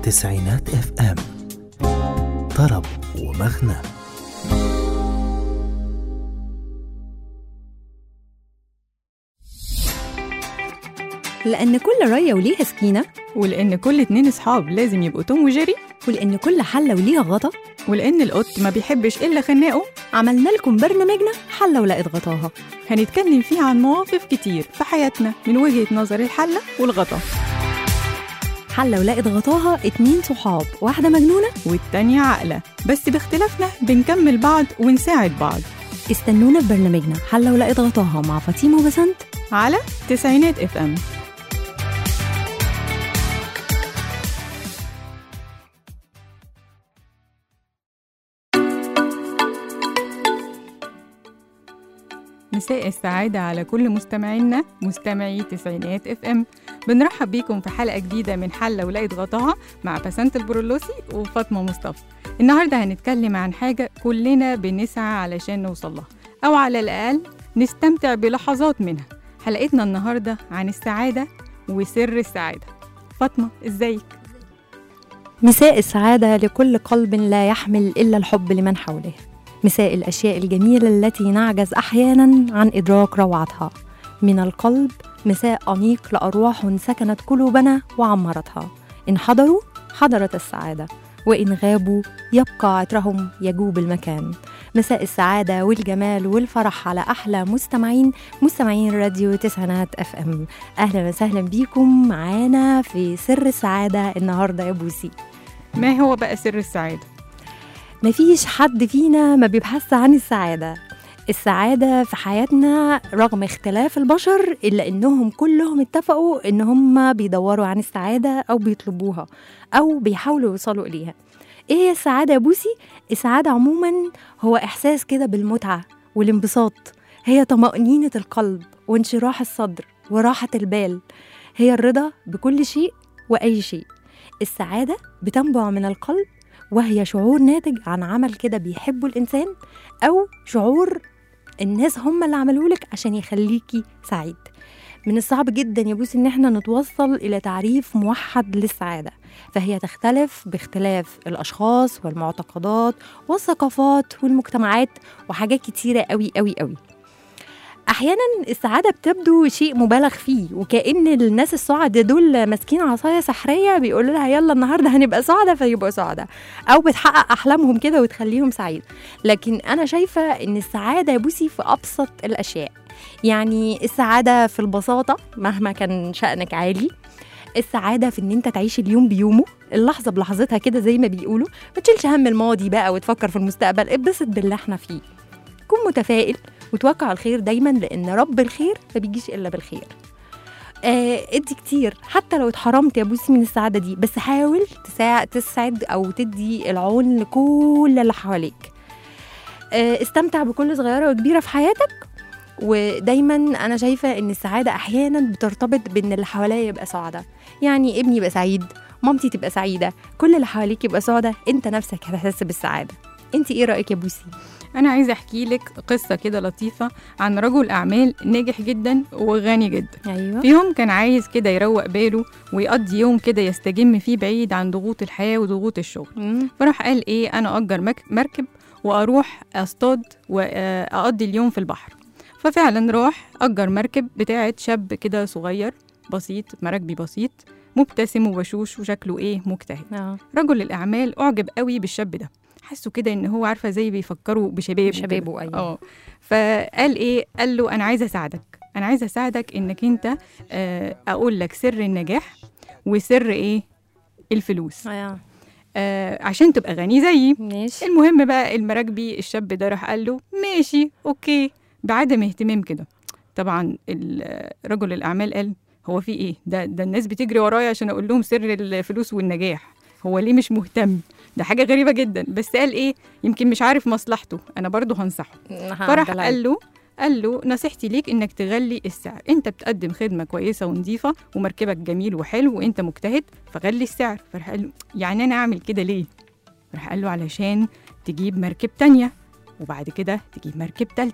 تسعينات اف ام طرب ومغنى لأن كل رية وليها سكينة ولأن كل اتنين صحاب لازم يبقوا توم وجيري ولأن كل حلة وليها غطا ولأن القط ما بيحبش إلا خناقه عملنا لكم برنامجنا حلة ولقت غطاها هنتكلم فيه عن مواقف كتير في حياتنا من وجهة نظر الحلة والغطا حلة ولقت غطاها اتنين صحاب واحدة مجنونة والتانية عاقلة بس باختلافنا بنكمل بعض ونساعد بعض استنونا في برنامجنا حلة ولقت غطاها مع فاطمة وبسنت على تسعينات اف ام مساء السعادة على كل مستمعينا مستمعي تسعينات اف ام بنرحب بيكم في حلقة جديدة من حلة ولقيت غطاها مع بسنت البرولوسي وفاطمة مصطفى النهاردة هنتكلم عن حاجة كلنا بنسعى علشان نوصل لها أو على الأقل نستمتع بلحظات منها حلقتنا النهاردة عن السعادة وسر السعادة فاطمة ازيك؟ مساء السعادة لكل قلب لا يحمل إلا الحب لمن حوله مساء الأشياء الجميلة التي نعجز أحيانا عن إدراك روعتها من القلب مساء أنيق لأرواح سكنت قلوبنا وعمرتها إن حضروا حضرت السعادة وإن غابوا يبقى عطرهم يجوب المكان مساء السعادة والجمال والفرح على أحلى مستمعين مستمعين راديو تسعينات اف ام أهلا وسهلا بيكم معانا في سر السعادة النهاردة يا بوسي ما هو بقى سر السعادة؟ مفيش حد فينا ما بيبحث عن السعادة السعادة في حياتنا رغم اختلاف البشر إلا إنهم كلهم اتفقوا إن هم بيدوروا عن السعادة أو بيطلبوها أو بيحاولوا يوصلوا إليها إيه هي السعادة يا بوسي؟ السعادة عموما هو إحساس كده بالمتعة والانبساط هي طمأنينة القلب وانشراح الصدر وراحة البال هي الرضا بكل شيء وأي شيء السعادة بتنبع من القلب وهي شعور ناتج عن عمل كده بيحبه الإنسان أو شعور الناس هم اللي عملوه لك عشان يخليكي سعيد من الصعب جدا يا بوسي ان احنا نتوصل الى تعريف موحد للسعاده فهي تختلف باختلاف الاشخاص والمعتقدات والثقافات والمجتمعات وحاجات كتيره قوي قوي قوي احيانا السعاده بتبدو شيء مبالغ فيه وكأن الناس السعداء دول ماسكين عصايه سحريه بيقولوا لها يلا النهارده هنبقى سعداء فيبقوا سعداء او بتحقق احلامهم كده وتخليهم سعيد لكن انا شايفه ان السعاده يا بوسي في ابسط الاشياء يعني السعاده في البساطه مهما كان شأنك عالي السعادة في إن أنت تعيش اليوم بيومه اللحظة بلحظتها كده زي ما بيقولوا ما تشيلش هم الماضي بقى وتفكر في المستقبل اتبسط باللي احنا فيه كن متفائل وتوقع الخير دايما لأن رب الخير ما بيجيش إلا بالخير آه ادي كتير حتى لو اتحرمت يا بوسي من السعادة دي بس حاول تساعد تسعد أو تدي العون لكل اللي حواليك آه استمتع بكل صغيرة وكبيرة في حياتك ودايما انا شايفه ان السعاده احيانا بترتبط بان اللي حواليا يبقى سعداء يعني ابني يبقى سعيد مامتي تبقى سعيده كل اللي حواليك يبقى سعداء انت نفسك هتحس بالسعاده انت ايه رايك يا بوسي أنا عايزة أحكي لك قصة كده لطيفة عن رجل أعمال ناجح جدا وغني جدا ايوه في يوم كان عايز كده يروق باله ويقضي يوم كده يستجم فيه بعيد عن ضغوط الحياة وضغوط الشغل مم. فراح قال إيه أنا أجر مك- مركب وأروح أصطاد وأقضي اليوم في البحر ففعلا راح أجر مركب بتاعة شاب كده صغير بسيط مراكبي بسيط مبتسم وبشوش وشكله إيه مجتهد اه رجل الأعمال أعجب قوي بالشاب ده حسوا كده إن هو عارفة زي بيفكروا بشباب شبابه ايوه اه فقال ايه قال له انا عايزه اساعدك انا عايزه اساعدك انك انت آه، اقول لك سر النجاح وسر ايه الفلوس اه آه عشان تبقى غني زيي ماشي المهم بقى المراكبي الشاب ده راح قال له ماشي اوكي بعدم اهتمام كده طبعا ال- رجل الاعمال قال هو في ايه ده ده الناس بتجري ورايا عشان اقول لهم سر الفلوس والنجاح هو ليه مش مهتم ده حاجه غريبه جدا بس قال ايه يمكن مش عارف مصلحته انا برضه هنصحه فراح قال له قال له نصيحتي ليك انك تغلي السعر انت بتقدم خدمه كويسه ونظيفه ومركبك جميل وحلو وانت مجتهد فغلي السعر فراح قال له يعني انا اعمل كده ليه راح قال له علشان تجيب مركب تانية وبعد كده تجيب مركب تالتة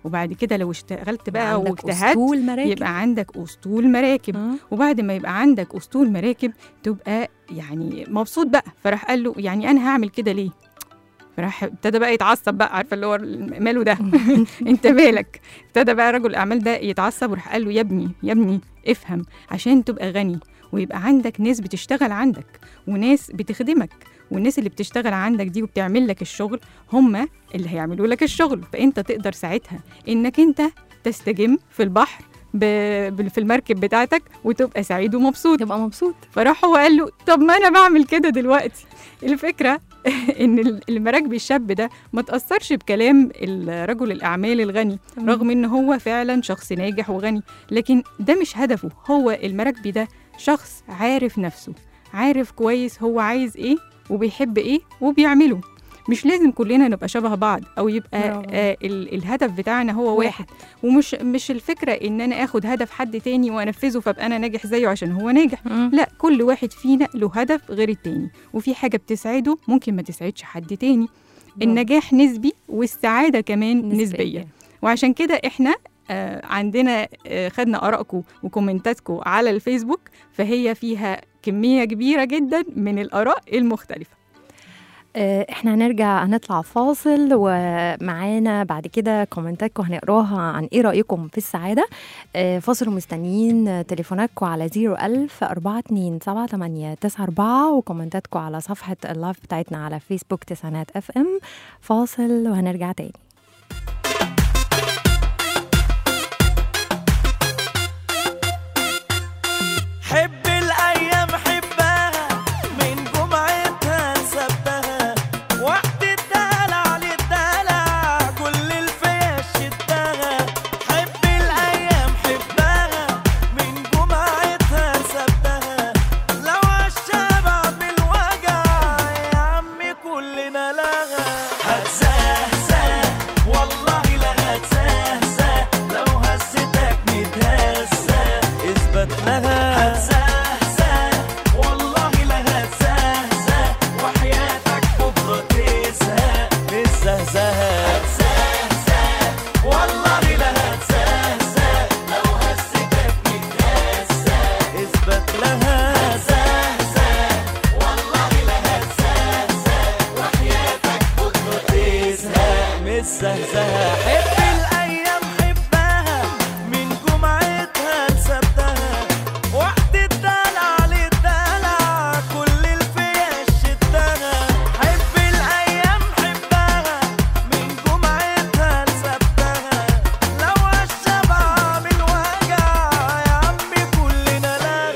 وبعد كده لو اشتغلت بقى عندك واجتهدت أسطول مراكب يبقى عندك اسطول مراكب آه. وبعد ما يبقى عندك اسطول مراكب تبقى يعني مبسوط بقى فراح قال له يعني انا هعمل كده ليه فراح ابتدى بقى يتعصب بقى عارفه اللي هو ماله ده انت مالك ابتدى بقى رجل الاعمال ده يتعصب وراح قال له يا ابني يا ابني افهم عشان تبقى غني ويبقى عندك ناس بتشتغل عندك وناس بتخدمك والناس اللي بتشتغل عندك دي وبتعمل لك الشغل هم اللي هيعملوا لك الشغل فانت تقدر ساعتها انك انت تستجم في البحر ب- ب- في المركب بتاعتك وتبقى سعيد ومبسوط تبقى مبسوط فراح هو قال له طب ما انا بعمل كده دلوقتي الفكره ان ال- المراكبي الشاب ده ما تاثرش بكلام رجل الاعمال الغني رغم ان هو فعلا شخص ناجح وغني لكن ده مش هدفه هو المراكبي ده شخص عارف نفسه عارف كويس هو عايز ايه وبيحب ايه وبيعمله مش لازم كلنا نبقى شبه بعض او يبقى برافو. آه ال- الهدف بتاعنا هو واحد, واحد. ومش مش الفكره ان انا اخد هدف حد تاني وانفذه فابقى انا ناجح زيه عشان هو ناجح لا كل واحد فينا له هدف غير التاني وفي حاجه بتسعده ممكن ما تسعدش حد تاني النجاح نسبي والسعاده كمان نسبيه, نسبية. وعشان كده احنا آه عندنا آه خدنا ارائكم وكومنتاتكم على الفيسبوك فهي فيها كميه كبيره جدا من الاراء المختلفه آه، احنا هنرجع هنطلع فاصل ومعانا بعد كده كومنتاتكم هنقراها عن ايه رايكم في السعاده آه، فاصل ومستنيين آه، تليفوناتكم على 01000 42 78 94 وكومنتاتكم على صفحه اللايف بتاعتنا على فيسبوك تسعينات اف ام فاصل وهنرجع تاني حب الايام حبها من جمعتها لسبتها وقت الدلع للدلع كل الفيا شدها حب الايام حبها من جمعتها لسبتها لو عالشبع بالوجع يا عمي كلنا لها هتزهزه والله لا هتزهزه لو هزتك متهزه اثبت لها هتزهزه والله لا هتزهزه وحياتك بكره تزهق متزهزه هتزهزه والله لا هتزهزه لو هزتك متهزه اثبت لها هتزهزه والله لا هتزهزه وحياتك بكره تزهق متزهزه حب الايام حبها من جمعتها لسبتها وقت الدلع للدلع كل الفيا شدها حب الايام حبها من جمعتها لسبتها لو عالشبع بالوجع يا عمي كلنا لها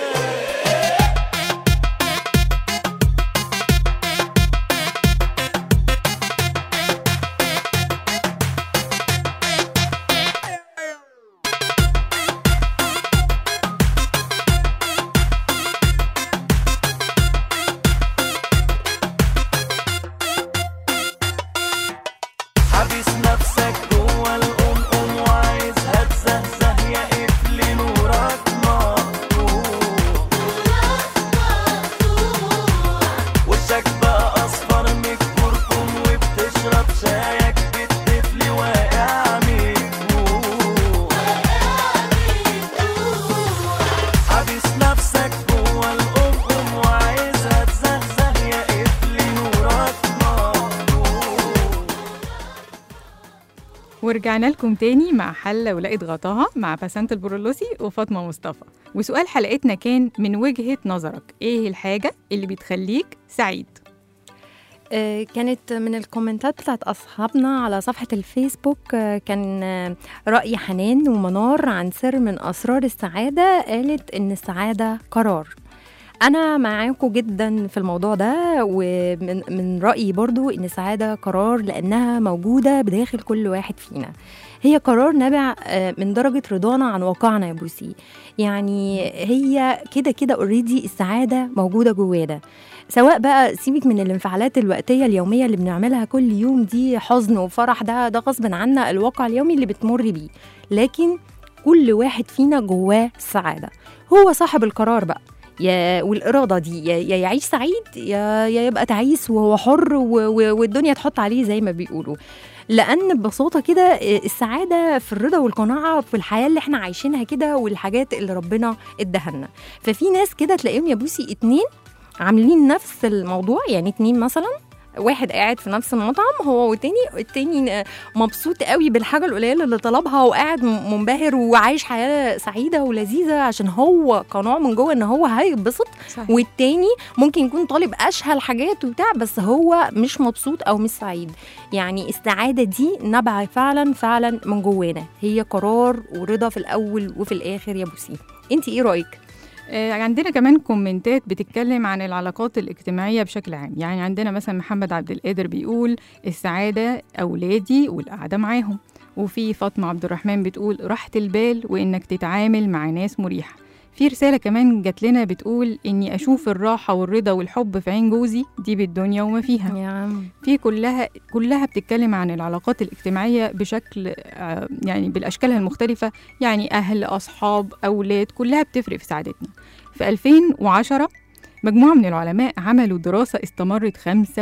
حابس نفسك جوه القمقم وعايزها تزهزه يا قفل نورك مقطوع وشك بقى اصفر من الكركم وبتشرب شايك بالطفل واقع مجموع حابس نفسك جوه القمقم وعايزها تزهزه يا قفل نورك مقطوع ورجعنا لكم تاني مع حلة ولقيت غطاها مع بسنت البرولوسي وفاطمة مصطفى وسؤال حلقتنا كان من وجهة نظرك ايه الحاجة اللي بتخليك سعيد آه، كانت من الكومنتات بتاعت أصحابنا على صفحة الفيسبوك آه، كان آه، رأي حنان ومنار عن سر من أسرار السعادة قالت إن السعادة قرار أنا معاكم جدا في الموضوع ده ومن من رأيي برضو إن السعادة قرار لأنها موجودة بداخل كل واحد فينا هي قرار نابع آه، من درجة رضانا عن واقعنا يا بوسي يعني هي كده كده اوريدي السعادة موجودة جوانا سواء بقى سيبك من الانفعالات الوقتية اليومية اللي بنعملها كل يوم دي حزن وفرح ده ده غصب عنا الواقع اليومي اللي بتمر بيه لكن كل واحد فينا جواه السعادة هو صاحب القرار بقى يا والإرادة دي يا, يا يعيش سعيد يا, يا يبقى تعيس وهو حر و و والدنيا تحط عليه زي ما بيقولوا لان ببساطه كده السعاده في الرضا والقناعه في الحياه اللي احنا عايشينها كده والحاجات اللي ربنا اداها لنا ففي ناس كده تلاقيهم يا بوسي اتنين عاملين نفس الموضوع يعني اتنين مثلا واحد قاعد في نفس المطعم هو والتاني التاني مبسوط قوي بالحاجه القليله اللي طلبها وقاعد م- منبهر وعايش حياه سعيده ولذيذه عشان هو قناع من جوه ان هو هيتبسط صح. والتاني ممكن يكون طالب اشهى الحاجات وبتاع بس هو مش مبسوط او مش سعيد يعني السعاده دي نبع فعلا فعلا من جوانا هي قرار ورضا في الاول وفي الاخر يا بوسي انت ايه رايك آه، عندنا كمان كومنتات بتتكلم عن العلاقات الاجتماعية بشكل عام يعني عندنا مثلا محمد عبد القادر بيقول السعادة أولادي والقعدة معاهم وفي فاطمة عبد الرحمن بتقول راحة البال وإنك تتعامل مع ناس مريحة في رسالة كمان جات لنا بتقول إني أشوف الراحة والرضا والحب في عين جوزي دي بالدنيا وما فيها يا عم في كلها كلها بتتكلم عن العلاقات الاجتماعية بشكل آه، يعني بالأشكالها المختلفة يعني أهل أصحاب أولاد كلها بتفرق في سعادتنا في 2010 مجموعة من العلماء عملوا دراسة استمرت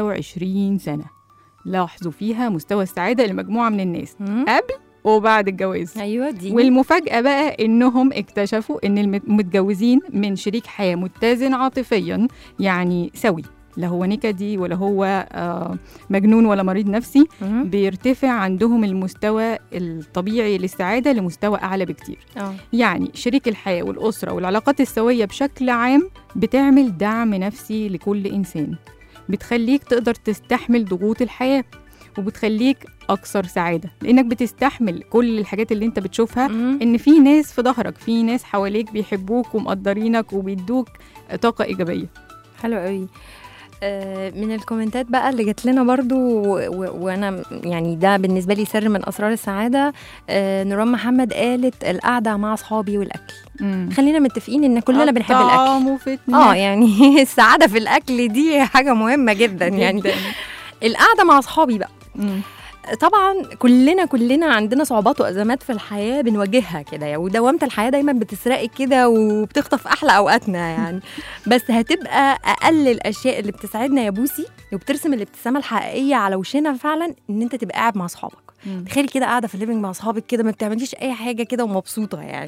25 سنة لاحظوا فيها مستوى السعادة لمجموعة من الناس قبل وبعد الجواز ايوه دي والمفاجأة بقى إنهم اكتشفوا إن المتجوزين من شريك حياة متزن عاطفيا يعني سوي لا هو نكدي ولا هو آه، مجنون ولا مريض نفسي مم. بيرتفع عندهم المستوى الطبيعي للسعادة لمستوى أعلى بكتير اه يعني شريك الحياة والأسرة والعلاقات السوية بشكل عام بتعمل دعم نفسي لكل إنسان بتخليك تقدر تستحمل ضغوط الحياة وبتخليك أكثر سعادة لأنك بتستحمل كل الحاجات اللي أنت بتشوفها مم. إن في ناس في ظهرك في ناس حواليك بيحبوك ومقدرينك وبيدوك طاقة إيجابية حلو قوي آه، من الكومنتات بقى اللي جات لنا برضو و- و- وانا يعني ده بالنسبه لي سر من اسرار السعاده آه، نوران محمد قالت القعده مع اصحابي والاكل خلينا متفقين ان كلنا بنحب الاكل الطعام وفتنة اه يعني السعاده في الاكل دي حاجه مهمه جدا يعني جداً. القعده مع اصحابي بقى مم. طبعا كلنا كلنا عندنا صعوبات وازمات في الحياه بنواجهها كده يعني ودوامه الحياه دايما بتسرقك كده وبتخطف احلى اوقاتنا يعني بس هتبقى اقل الاشياء اللي بتسعدنا يا بوسي وبترسم الابتسامه الحقيقيه على وشنا فعلا ان انت تبقى قاعد مع اصحابك مم. تخيلي كده قاعده في الليفنج مع اصحابك كده ما بتعمليش اي حاجه كده ومبسوطه يعني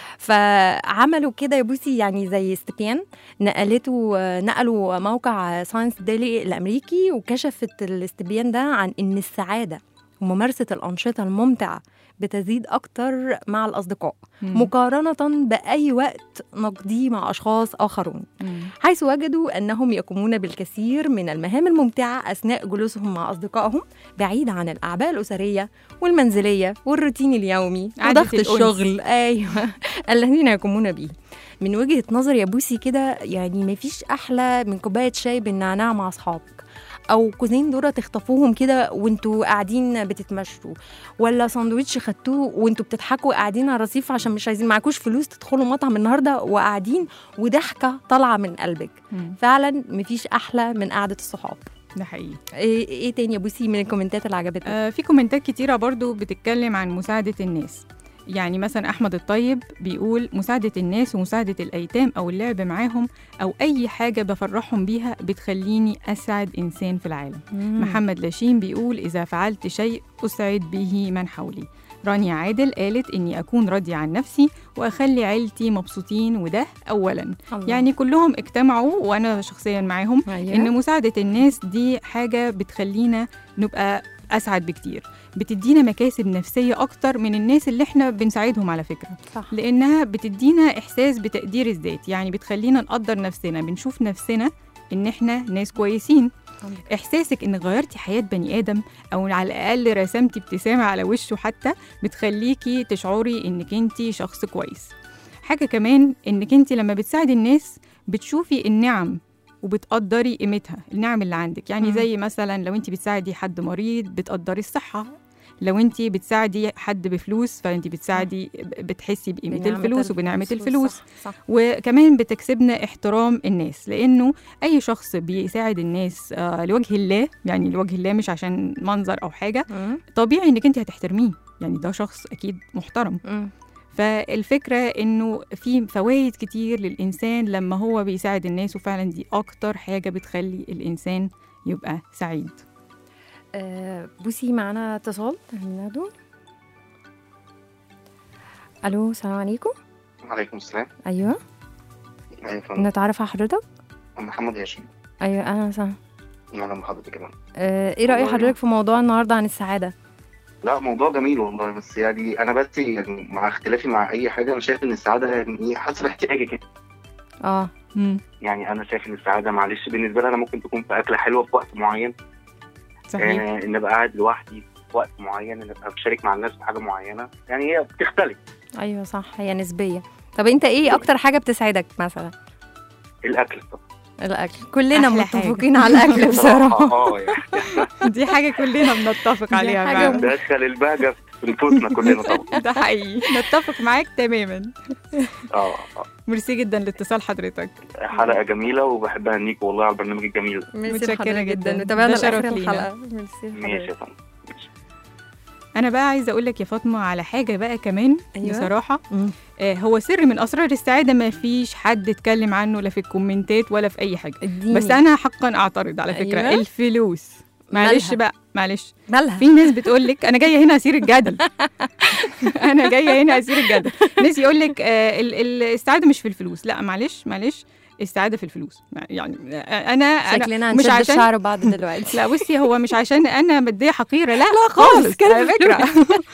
فعملوا كده يا بوسي يعني زي استبيان نقلته نقلوا موقع ساينس ديلي الامريكي وكشفت الاستبيان ده عن ان السعاده وممارسه الانشطه الممتعه بتزيد اكتر مع الاصدقاء مم. مقارنه باي وقت نقضيه مع اشخاص اخرون مم. حيث وجدوا انهم يقومون بالكثير من المهام الممتعه اثناء جلوسهم مع اصدقائهم بعيد عن الاعباء الاسريه والمنزليه والروتين اليومي عادة وضغط الأنس. الشغل ايوه الذين يقومون به من وجهه نظري يا بوسي كده يعني مفيش احلى من كوبايه شاي بالنعناع مع اصحابك او كوزين ذره تخطفوهم كده وانتوا قاعدين بتتمشوا ولا ساندوتش خدتوه وانتوا بتضحكوا قاعدين على الرصيف عشان مش عايزين معكوش فلوس تدخلوا مطعم النهارده وقاعدين وضحكه طالعه من قلبك مم. فعلا مفيش احلى من قعده الصحاب ده حقيقي ايه, إيه تاني يا بوسي من الكومنتات اللي عجبتك آه، في كومنتات كتيرة برضو بتتكلم عن مساعدة الناس يعني مثلا أحمد الطيب بيقول مساعدة الناس ومساعدة الأيتام أو اللعب معاهم أو أي حاجة بفرحهم بيها بتخليني أسعد إنسان في العالم محمد لاشين بيقول إذا فعلت شيء أسعد به من حولي رانيا عادل قالت إني أكون راضية عن نفسي وأخلي عيلتي مبسوطين وده أولا الله. يعني كلهم اجتمعوا وأنا شخصيا معاهم أيوة. ان مساعده الناس دي حاجه بتخلينا نبقى اسعد بكتير بتدينا مكاسب نفسيه اكتر من الناس اللي احنا بنساعدهم على فكره صح لانها بتدينا احساس بتقدير الذات يعني بتخلينا نقدر نفسنا بنشوف نفسنا ان احنا ناس كويسين احساسك ان غيرتي حياه بني ادم او على الاقل رسمتي ابتسامه على وشه حتى بتخليكي تشعري انك انت شخص كويس حاجه كمان انك انت لما بتساعدي الناس بتشوفي النعم وبتقدري قيمتها النعم اللي عندك يعني مم. زي مثلا لو انت بتساعدي حد مريض بتقدري الصحه لو انت بتساعدي حد بفلوس فانت بتساعدي بتحسي بقيمه بنعمة الفلوس وبنعمه الفلوس، الفلوس صح, صح. وكمان بتكسبنا احترام الناس لانه اي شخص بيساعد الناس آه لوجه الله يعني لوجه الله مش عشان منظر او حاجه مم. طبيعي انك انت هتحترميه يعني ده شخص اكيد محترم مم. فالفكره انه في فوائد كتير للانسان لما هو بيساعد الناس وفعلا دي اكتر حاجه بتخلي الانسان يبقى سعيد آه، بوسي معانا اتصال هننادوا الو السلام عليكم وعليكم السلام ايوه ايوه فندم نتعرف على حضرتك محمد هاشم ايوه اهلا وسهلا اهلا بحضرتك كمان آه، ايه راي والله حضرتك في موضوع النهارده عن السعاده لا موضوع جميل والله بس يعني انا بس يعني مع اختلافي مع اي حاجه انا شايف ان السعاده يعني ايه حسب احتياجي كده اه مم. يعني انا شايف ان السعاده معلش بالنسبه لي انا ممكن تكون في اكله حلوه في وقت معين صحيح آه ان ابقى قاعد لوحدي في وقت معين ان ابقى بشارك مع الناس في حاجه معينه يعني هي بتختلف ايوه صح هي نسبيه طب انت ايه اكتر حاجه بتسعدك مثلا الاكل طبعا الاكل كلنا أحلى حاجة. متفقين على الاكل بصراحه اه يعني دي حاجه كلنا بنتفق عليها حاجة فعلا. دخل البهجه في نفوسنا كلنا طبعا ده حقيقي نتفق معاك تماما اه آه. ميرسي جدا لاتصال حضرتك حلقه جميله وبحب اهنيك والله على البرنامج الجميل ده ميرسي متشكرة لحضرتك جدا. جدا وتابعنا ده شرف لاخر لينا. الحلقه ميرسي ماشي يا لحضرتك. فندم ماشي. انا بقى عايزه اقول لك يا فاطمه على حاجه بقى كمان أيوة. أيوة. بصراحه مم. آه هو سر من اسرار السعاده ما فيش حد اتكلم عنه لا في الكومنتات ولا في اي حاجه اديني بس انا حقا اعترض على فكره أيوة. أيوة. الفلوس معلش مالها؟ بقى معلش مالها في ناس بتقول لك انا جايه هنا اسير الجدل انا جايه هنا اسير الجدل ناس يقول لك آه ال- ال- السعاده مش في الفلوس لا معلش معلش السعاده في الفلوس يعني آه، انا انا شكلنا مش هنشد عشان الشعر بعض دلوقتي لا بصي هو مش عشان انا ماديه حقيره لا لا خالص على فكره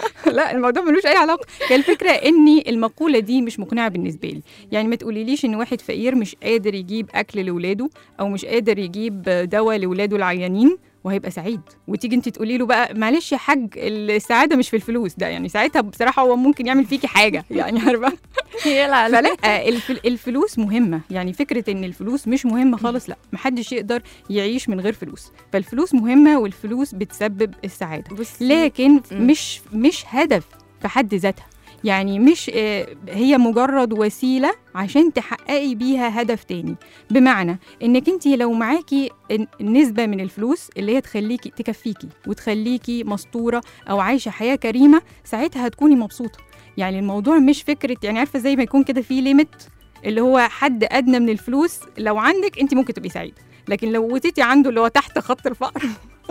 لا الموضوع ملوش اي علاقه هي الفكره اني المقوله دي مش مقنعه بالنسبه لي يعني ما تقوليليش ان واحد فقير مش قادر يجيب اكل لاولاده او مش قادر يجيب دواء لاولاده العيانين وهيبقى سعيد وتيجي انت تقولي له بقى معلش يا حاج السعاده مش في الفلوس ده يعني ساعتها بصراحه هو ممكن يعمل فيكي حاجه يعني عارفه يلعن فلا الف- الفلوس مهمه يعني فكره ان الفلوس مش مهمه خالص لا محدش يقدر يعيش من غير فلوس فالفلوس مهمه والفلوس بتسبب السعاده بصي لكن مم. مش مش هدف في حد ذاتها يعني مش آه، هي مجرد وسيلة عشان تحققي بيها هدف تاني بمعنى انك انت لو معاكي ن- نسبة من الفلوس اللي هي تخليكي تكفيكي وتخليكي مستورة او عايشة حياة كريمة ساعتها هتكوني مبسوطة يعني الموضوع مش فكرة يعني عارفة زي ما يكون كده في ليميت اللي هو حد ادنى من الفلوس لو عندك انت ممكن تبقي سعيده لكن لو وتيتي عنده اللي هو تحت خط الفقر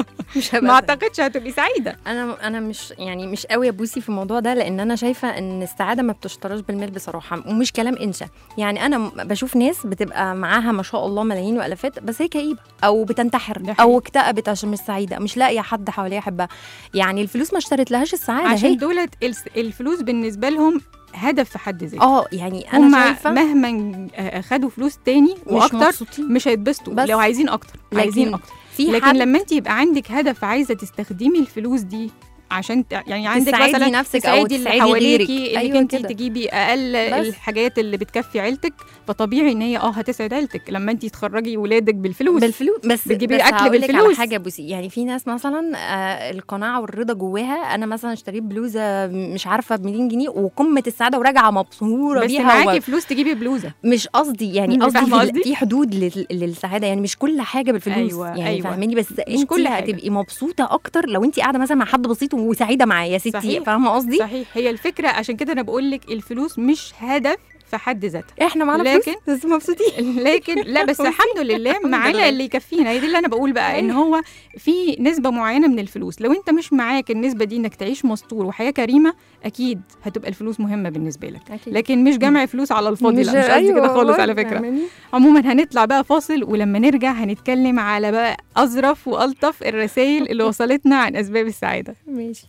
مش ما هبقى اعتقدش هتبقي سعيده انا انا مش يعني مش قوي ابوسي في الموضوع ده لان انا شايفه ان السعاده ما بتشتراش بالمال بصراحه ومش كلام انشا يعني انا م- بشوف ناس بتبقى معاها ما شاء الله ملايين والافات بس هي كئيبه او بتنتحر ده او حقيقي. اكتئبت عشان مش سعيده مش لاقيه حد حواليها يحبها يعني الفلوس ما اشترت لهاش السعاده عشان هي دولت الس- الفلوس بالنسبه لهم هدف في حد ذاته اه يعني انا هم شايفه مهما آه، خدوا فلوس تاني مش واكتر مبسوطين مش هيتبسطوا بس. لو عايزين اكتر عايزين لكن اكتر في لكن حد لما انت يبقى عندك هدف عايزه تستخدمي الفلوس دي عشان ت... يعني عندك تساعدي مثلا نفسك أو تساعدي اللي تساعدي حواليكي غيرك. انك أيوة انت كده. تجيبي اقل بس. الحاجات اللي بتكفي عيلتك فطبيعي ان هي اه هتسعد عيلتك لما انت تخرجي ولادك بالفلوس بالفلوس بس بتجيبي بس أكل هقولك على بالفلوس. حاجه بصي يعني في ناس مثلا آه القناعه والرضا جواها انا مثلا اشتريت بلوزه مش عارفه ب 200 جنيه وقمه السعاده وراجعه مبسوطه بس بيها معاكي و- فلوس تجيبي بلوزه مش قصدي يعني مش قصدي فاهمة في, قصدي؟ في حدود لل- للسعاده يعني مش كل حاجه بالفلوس أيوة، يعني أيوة. فاهماني بس انت كل حاجة. هتبقي مبسوطه اكتر لو انت قاعده مثلا مع حد بسيط وسعيده معاه يا ستي صحيح. فاهمه قصدي صحيح هي الفكره عشان كده انا بقول لك الفلوس مش هدف في حد ذاتها احنا معانا لكن- فلوس بس مبسوطين لكن لا بس الحمد لله معانا لله. اللي يكفينا هي دي اللي انا بقول بقى ان هو في نسبه معينه من الفلوس لو انت مش معاك النسبه دي انك تعيش مستور وحياه كريمه اكيد هتبقى الفلوس مهمه بالنسبه لك أكيد. لكن مش جمع فلوس على الفاضي لا مش قصدي كده خالص على فكره عموما هنطلع بقى فاصل ولما نرجع هنتكلم على بقى اظرف والطف الرسائل اللي وصلتنا عن اسباب السعاده ماشي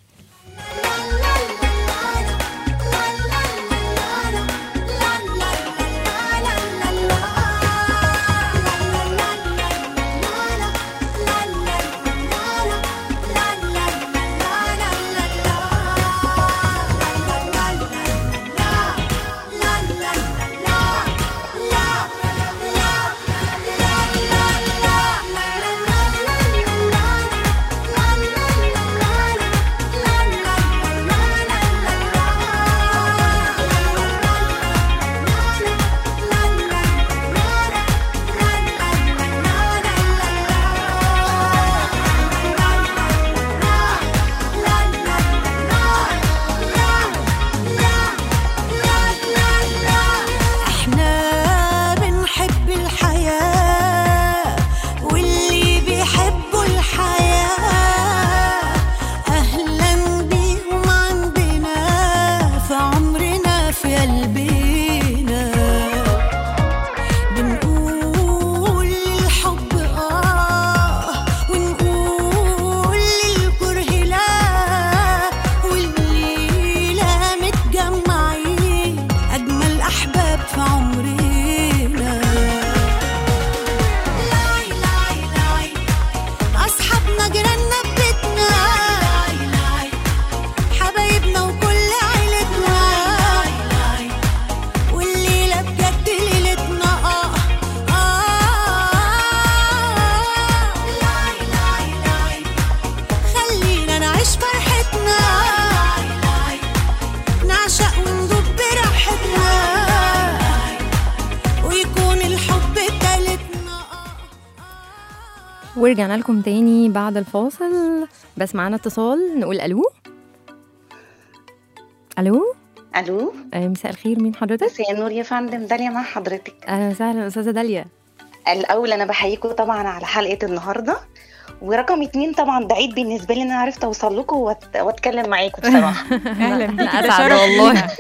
la la la la la la la la la قلبنا بنقول للحب آه ونقول للكره لا والليلة متجمعين أجمل أحباب في عمرنا لاي لاي لاي أصحابنا جيراننا ببيتنا حبايبنا وكل عيلتنا والليلة بجد ليلتنا آه آه لاي لاي لاي خلينا نعيش فرحتنا نعشق وندوب براحتنا ويكون الحب تالتنا ورجعنا لكم تاني بعد الفاصل بس معانا اتصال نقول الو الو الو آه، مساء الخير مين حضرتك؟ مساء النور يا فندم داليا مع حضرتك اهلا وسهلا استاذه داليا الاول انا بحييكم طبعا على حلقه النهارده ورقم اتنين طبعا بعيد بالنسبه لي ان انا عرفت اوصل لكم وات- واتكلم معاكم بصراحه اهلا بيكي أنا ده أسعد شرف والله. لينا.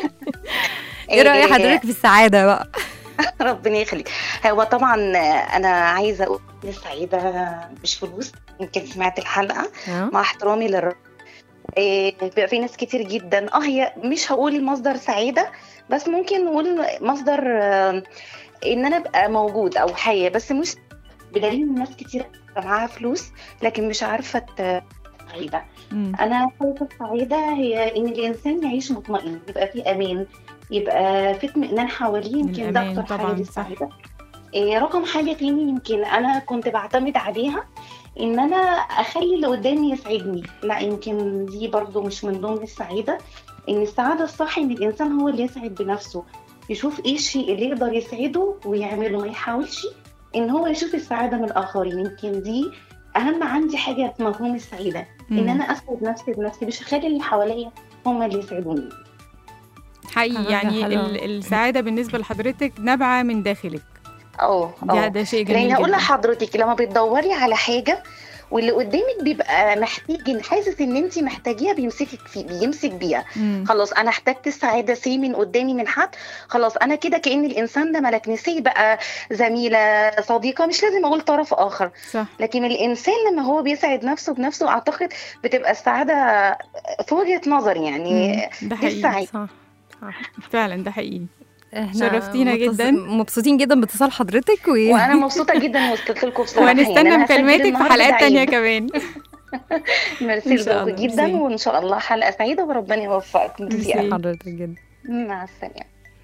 ايه راي حضرتك في السعاده بقى؟ ربنا يخليك هو طبعا انا عايزه اقول إن السعيده مش فلوس يمكن سمعت الحلقه آه. مع احترامي للرجل إيه، بيبقى في ناس كتير جدا اه هي مش هقول مصدر سعيده بس ممكن نقول مصدر آه، ان انا ابقى موجود او حيه بس مش بدليل ان ناس كتير معاها فلوس لكن مش عارفه ت- سعيده مم. انا شايفه السعيده هي ان الانسان يعيش مطمئن يبقى في امان يبقى في اطمئنان حواليه يمكن ده الأمان اكتر طبعاً، حاجه صح. للسعاده إيه رقم حاجه تاني يمكن انا كنت بعتمد عليها ان انا اخلي اللي قدامي يسعدني لا يمكن دي برضو مش من ضمن السعاده ان السعاده الصح ان الانسان هو اللي يسعد بنفسه يشوف ايه الشيء اللي يقدر يسعده ويعمله ما يحاولش ان هو يشوف السعاده من الاخرين يمكن دي اهم عندي حاجه في مفهوم السعاده ان مم. انا اسعد نفسي بنفسي مش هخلي اللي حواليا هم اللي يسعدوني حقيقي حاجة يعني حلوة. ال- السعاده بالنسبه لحضرتك نابعه من داخلك اه ده اه ده شيء جميل لان هقول جدا لحضرتك لما بتدوري على حاجه واللي قدامك بيبقى محتاج حاسس ان انت محتاجيها بيمسكك في بيمسك بيها مم. خلاص انا احتجت السعاده سي من قدامي من حد خلاص انا كده كان الانسان ده ملكني سي بقى زميله صديقه مش لازم اقول طرف اخر صح لكن الانسان لما هو بيسعد نفسه بنفسه اعتقد بتبقى السعاده في وجهه نظري يعني مم. ده دي حقيقي السعاده صح صح فعلا ده حقيقي احنا شرفتينا متص- جدا. مبسوطين جدا باتصال حضرتك و... وانا مبسوطه جدا وصلت لكم بصراحه يعني وهنستنى أنا هسجل مكالماتك في النهاردة حلقات تانية عيد. كمان ميرسي إن شاء لكم الله، جدا ميرسي. وان شاء الله حلقه سعيده وربنا يوفقكم ميرسي ميرسي. أوي. حضرتك جدا مع السلامه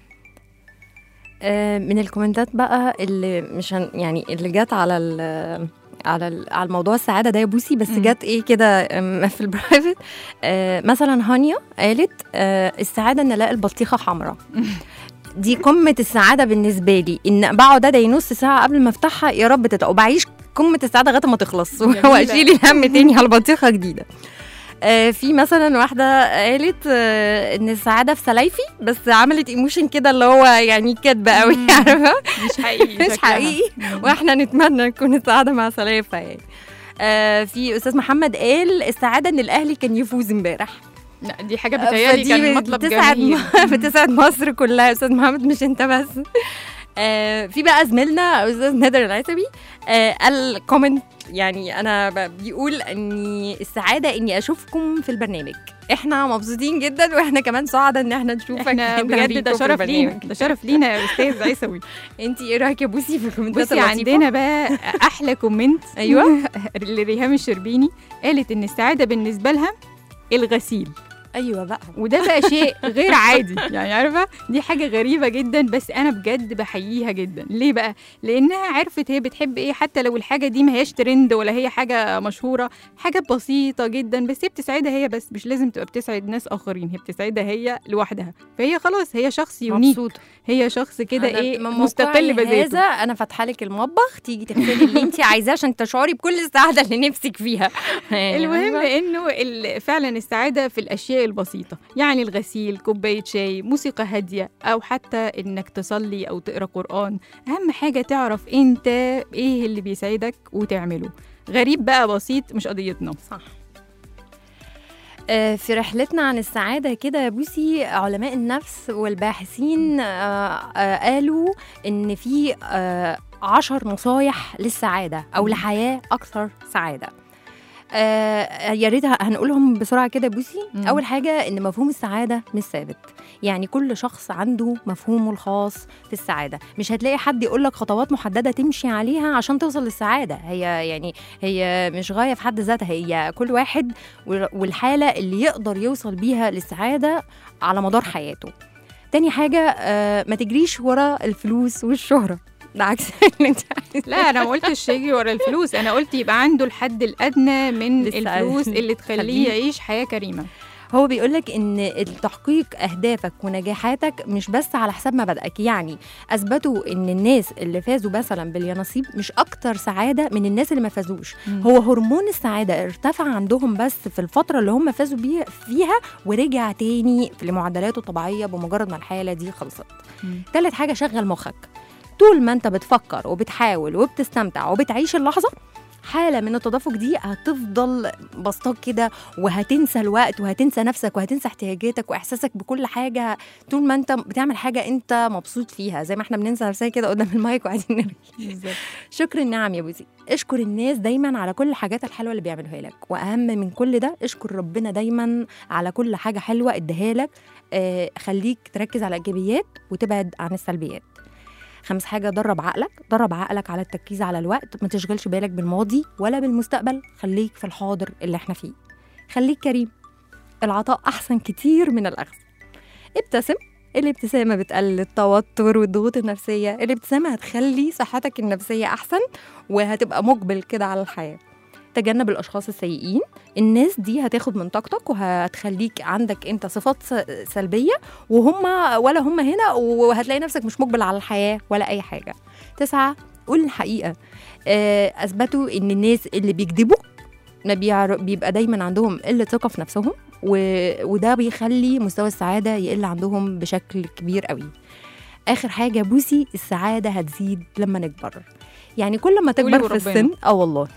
آه، من الكومنتات بقى اللي مش هن يعني اللي جت على ال على ال- على الموضوع السعاده ده يا بوسي بس مم. جت ايه كده أم، في البرايفت آه مثلا هانيا قالت آه السعاده ان الاقي البطيخه حمراء دي قمه السعاده بالنسبه لي ان بقعد ادعي نص ساعه قبل ما افتحها يا رب تتق وبعيش قمه السعاده لغايه ما تخلص جميلة. واشيل الهم تاني على بطيخه جديده آه في مثلا واحده قالت آه ان السعاده في سلايفي بس عملت ايموشن كده اللي هو يعني كدبه قوي مم. عارفه مش حقيقي مش شكلها. حقيقي مم. واحنا نتمنى نكون السعاده مع سلافه يعني آه في استاذ محمد قال السعاده ان الاهلي كان يفوز امبارح لا دي حاجه بتهيألي فدي كان مطلب بتسعد جماهير بتسعد مصر كلها يا استاذ محمد مش انت بس آه في بقى زميلنا استاذ نادر العتبي آه قال كومنت يعني انا ب- بيقول اني السعاده اني اشوفكم في البرنامج احنا مبسوطين جدا واحنا كمان سعداء ان احنا نشوفك احنا هنا بجد بيكم ده في شرف لينا البرنامج. ده شرف لينا يا استاذ عيسوي انت ايه رايك يا بوسي في الكومنتات بصي اللطيفة؟ عندنا بقى احلى كومنت أيوة. لريهام الشربيني قالت ان السعاده بالنسبه لها الغسيل ايوه بقى وده بقى شيء غير عادي يعني عارفه دي حاجه غريبه جدا بس انا بجد بحييها جدا ليه بقى لانها عرفت هي بتحب ايه حتى لو الحاجه دي ما هياش ترند ولا هي حاجه مشهوره حاجه بسيطه جدا بس هي بتسعدها هي بس مش لازم تبقى بتسعد ناس اخرين هي بتسعدها هي لوحدها فهي خلاص هي شخص يونيك مبسوطه هي شخص كده أنا ايه من مستقل موقعي بذاته هذا انا فاتحه لك المطبخ تيجي تغسلي اللي انت عايزاه عشان تشعري بكل السعاده اللي نفسك فيها المهم انه ال- فعلا السعاده في الاشياء البسيطه يعني الغسيل كوبايه شاي موسيقى هاديه او حتى انك تصلي او تقرا قران اهم حاجه تعرف انت ايه اللي بيسعدك وتعمله غريب بقى بسيط مش قضيتنا صح آه، في رحلتنا عن السعادة كده يا بوسي علماء النفس والباحثين آه، آه، قالوا إن في آه، عشر نصايح للسعادة أو لحياة أكثر سعادة آه يا ريت هنقولهم بسرعه كده يا بوسي مم. اول حاجه ان مفهوم السعاده مش ثابت يعني كل شخص عنده مفهومه الخاص في السعاده مش هتلاقي حد يقول لك خطوات محدده تمشي عليها عشان توصل للسعاده هي يعني هي مش غايه في حد ذاتها هي كل واحد وال- والحاله اللي يقدر يوصل بيها للسعاده على مدار حياته تاني حاجه آه ما تجريش ورا الفلوس والشهره ده عكس اللي انت عايزاه. لا انا ما قلتش يجري ورا الفلوس انا قلت يبقى عنده الحد الادنى من للسعادة. الفلوس اللي تخليه خليه- يعيش حياه كريمه هو بيقولك ان التحقيق اهدافك ونجاحاتك مش بس على حساب مبادئك يعني اثبتوا ان الناس اللي فازوا مثلا باليانصيب مش اكتر سعاده من الناس اللي ما فازوش مم. هو هرمون السعاده ارتفع عندهم بس في الفتره اللي هم فازوا بيها فيها ورجع تاني لمعدلاته الطبيعيه بمجرد ما الحاله دي خلصت مم. تالت حاجه شغل مخك طول ما انت بتفكر وبتحاول وبتستمتع وبتعيش اللحظه حاله من التدفق دي هتفضل بسطاك كده وهتنسى الوقت وهتنسى نفسك وهتنسى احتياجاتك واحساسك بكل حاجه طول ما انت بتعمل حاجه انت مبسوط فيها زي ما احنا بننسى نفسنا كده قدام المايك وقاعدين نرغي بالظبط شكر النعم يا بوزي اشكر الناس دايما على كل الحاجات الحلوه اللي بيعملوها لك واهم من كل ده اشكر ربنا دايما على كل حاجه حلوه اداها لك آه خليك تركز على الايجابيات وتبعد عن السلبيات خامس حاجة درب عقلك درب عقلك على التركيز على الوقت ما تشغلش بالك بالماضي ولا بالمستقبل خليك في الحاضر اللي احنا فيه خليك كريم العطاء أحسن كتير من الأخذ ابتسم الابتسامة بتقلل التوتر والضغوط النفسية الابتسامة هتخلي صحتك النفسية أحسن وهتبقى مقبل كده على الحياة تجنب الأشخاص السيئين الناس دي هتاخد من طاقتك وهتخليك عندك انت صفات س- سلبية وهم ولا هم هنا وهتلاقي نفسك مش مقبل على الحياة ولا أي حاجة تسعة قول الحقيقة آه، أثبتوا إن الناس اللي بيكذبوا ما بيعر- بيبقى دايما عندهم قلة ثقة في نفسهم و... وده بيخلي مستوى السعادة يقل عندهم بشكل كبير قوي آخر حاجة بوسي السعادة هتزيد لما نكبر يعني كل ما قولي تكبر في وربنا. السن اه والله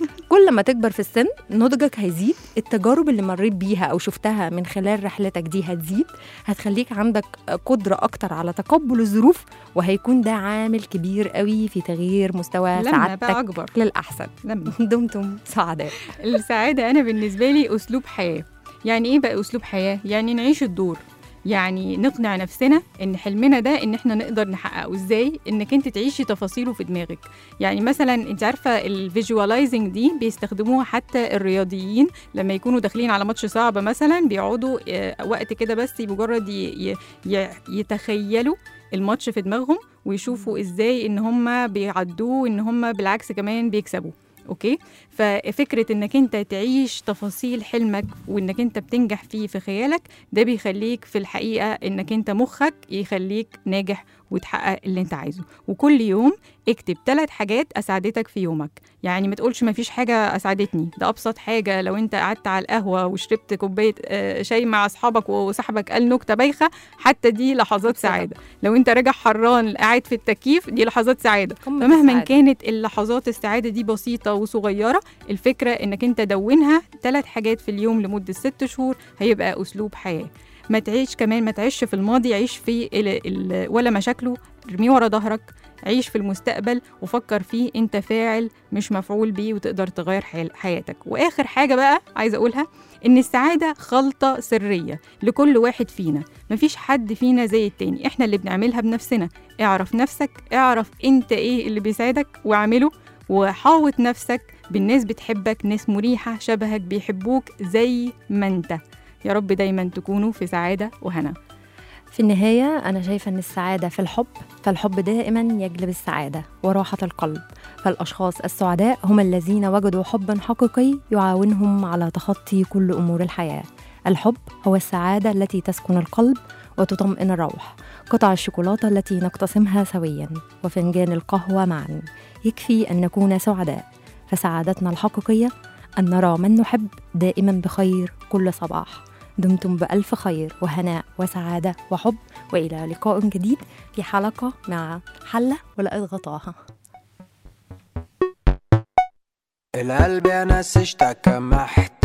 كل ما تكبر في السن نضجك هيزيد التجارب اللي مريت بيها او شفتها من خلال رحلتك دي هتزيد هتخليك عندك قدرة اكتر على تقبل الظروف وهيكون ده عامل كبير قوي في تغيير مستوى لما بقى سعادتك اكبر للأحسن لما دمتم سعداء السعادة أنا بالنسبة لي أسلوب حياة يعني إيه بقى أسلوب حياة؟ يعني نعيش الدور يعني نقنع نفسنا ان حلمنا ده ان احنا نقدر نحققه ازاي انك انت تعيشي تفاصيله في دماغك يعني مثلا انت عارفه الفيجواليزنج دي بيستخدموها حتى الرياضيين لما يكونوا داخلين على ماتش صعب مثلا بيقعدوا آه، وقت كده بس مجرد ي- ي- ي- يتخيلوا الماتش في دماغهم ويشوفوا ازاي ان هم بيعدوه وان هم بالعكس كمان بيكسبوا اوكي ففكره انك انت تعيش تفاصيل حلمك وانك انت بتنجح فيه في خيالك ده بيخليك في الحقيقه انك انت مخك يخليك ناجح وتحقق اللي انت عايزه وكل يوم اكتب ثلاث حاجات اسعدتك في يومك يعني ما تقولش ما فيش حاجه اسعدتني ده ابسط حاجه لو انت قعدت على القهوه وشربت كوبايه آه، شاي مع اصحابك وصاحبك قال نكته بايخه حتى دي لحظات سعاده لو انت راجع حران قاعد في التكييف دي لحظات سعاده قمة فمهما السعادة. كانت اللحظات السعاده دي بسيطه وصغيره الفكره انك انت دونها ثلاث حاجات في اليوم لمده ست شهور هيبقى اسلوب حياه ما تعيش كمان ما تعيش في الماضي عيش في ال ال ولا مشاكله ارميه ورا ظهرك عيش في المستقبل وفكر فيه انت فاعل مش مفعول بيه وتقدر تغير حي- حياتك واخر حاجه بقى عايزه اقولها ان السعاده خلطه سريه لكل واحد فينا مفيش حد فينا زي التاني احنا اللي بنعملها بنفسنا اعرف نفسك اعرف انت ايه اللي بيساعدك واعمله وحاوط نفسك بالناس بتحبك ناس مريحة شبهك بيحبوك زي ما انت يا رب دايما تكونوا في سعادة وهنا في النهاية أنا شايفة أن السعادة في الحب فالحب دائما يجلب السعادة وراحة القلب فالأشخاص السعداء هم الذين وجدوا حبا حقيقي يعاونهم على تخطي كل أمور الحياة الحب هو السعادة التي تسكن القلب وتطمئن الروح قطع الشوكولاتة التي نقتسمها سويا وفنجان القهوة معا يكفي أن نكون سعداء فسعادتنا الحقيقية أن نرى من نحب دائما بخير كل صباح دمتم بألف خير وهناء وسعادة وحب وإلى لقاء جديد في حلقة مع حلة ولقيت غطاها القلب يا ناس اشتكى محتاج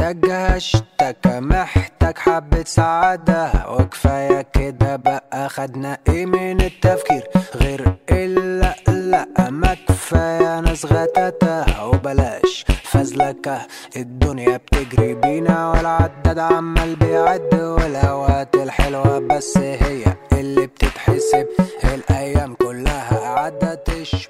محتاجها اشتكى محتاج حبة سعادة وكفاية كده بقى خدنا ايه من التفكير غير الا لا ما كفاية ناس غتاتة وبلاش فزلكة الدنيا بتجري بينا والعداد عمال بيعد والاوقات الحلوة بس هي اللي بتتحسب الايام كلها عدت الش